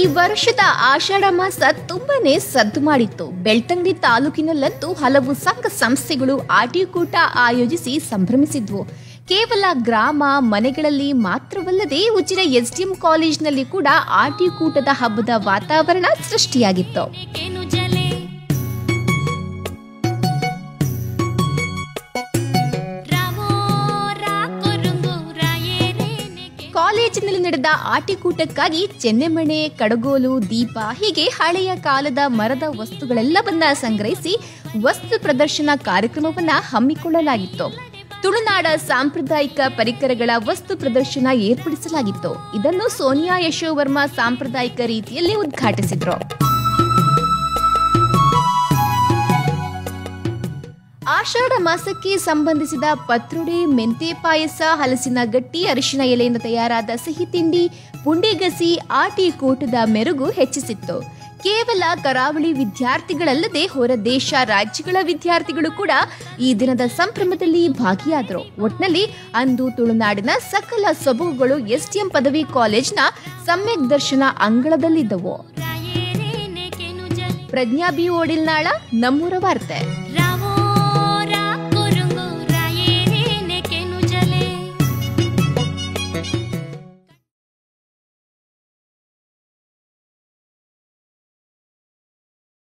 ವರ್ಷದ ಆಷಾಢ ಮಾಸ ತುಂಬಾನೇ ಸದ್ದು ಮಾಡಿತ್ತು ಬೆಳ್ತಂಗಡಿ ತಾಲೂಕಿನಲ್ಲಂತೂ ಹಲವು ಸಂಘ ಸಂಸ್ಥೆಗಳು ಆಟಿಕೂಟ ಆಯೋಜಿಸಿ ಸಂಭ್ರಮಿಸಿದ್ವು ಕೇವಲ ಗ್ರಾಮ ಮನೆಗಳಲ್ಲಿ ಮಾತ್ರವಲ್ಲದೆ ಉಜಿರ ಎಸ್ಡಿಎಂ ಕಾಲೇಜಿನಲ್ಲಿ ಕೂಡ ಆಟಿಕೂಟದ ಹಬ್ಬದ ವಾತಾವರಣ ಸೃಷ್ಟಿಯಾಗಿತ್ತು ಕೇನು ಜಲೆ ರಾಮೋ ರಾಕೊರುಂಗು ರಾಯೇರೇನೆಗೆ ಕಾಲೇಜಿನಲ್ಲಿ ನಡೆದ ಆಟಿಕೂಟಕ್ಕಾಗಿ ಚೆನ್ನೆಮಣೆ ಕಡಗೋಲು ದೀಪ ಹೀಗೆ ಹಳೆಯ ಕಾಲದ ಮರದ ವಸ್ತುಗಳೆಲ್ಲವನ್ನ ಸಂಗ್ರಹಿಸಿ ವಸ್ತು ಪ್ರದರ್ಶನ ಕಾರ್ಯಕ್ರಮವನ್ನ ಹಮ್ಮಿಕೊಳ್ಳಲಾಗಿತ್ತು ತುಳುನಾಡ ಸಾಂಪ್ರದಾಯಿಕ ಪರಿಕರಗಳ ವಸ್ತು ಪ್ರದರ್ಶನ ಏರ್ಪಡಿಸಲಾಗಿತ್ತು ಇದನ್ನು ಸೋನಿಯಾ ಯಶೋವರ್ಮ ಸಾಂಪ್ರದಾಯಿಕ ರೀತಿಯಲ್ಲಿ ಉದ್ಘಾಟಿಸಿದ್ರು ಆಷಾಢ ಮಾಸಕ್ಕೆ ಸಂಬಂಧಿಸಿದ ಪತ್ರುಡೆ ಮೆಂತೆ ಪಾಯಸ ಹಲಸಿನ ಗಟ್ಟಿ ಅರಿಶಿನ ಎಲೆಯಿಂದ ತಯಾರಾದ ಸಿಹಿ ತಿಂಡಿ ಪುಂಡಿಗಸಿ ಆಟಿ ಕೂಟದ ಮೆರುಗು ಹೆಚ್ಚಿಸಿತ್ತು ಕೇವಲ ಕರಾವಳಿ ವಿದ್ಯಾರ್ಥಿಗಳಲ್ಲದೆ ಹೊರ ದೇಶ ರಾಜ್ಯಗಳ ವಿದ್ಯಾರ್ಥಿಗಳು ಕೂಡ ಈ ದಿನದ ಸಂಭ್ರಮದಲ್ಲಿ ಭಾಗಿಯಾದರು ಒಟ್ನಲ್ಲಿ ಅಂದು ತುಳುನಾಡಿನ ಸಕಲ ಸೊಬಗುಗಳು ಎಸ್ಟಿಎಂ ಪದವಿ ಕಾಲೇಜ್ನ ಸಮ್ಯಕ್ ದರ್ಶನ ಅಂಗಳದಲ್ಲಿದ್ದವು ರಾಯೇರೇನೆಗೆನು ಜಲೆ ಪ್ರಜ್ಞಾ ಬಿ ಓಡಿಲ್ನಾಳ ನಮ್ಮೂರ ವಾರ್ತೆ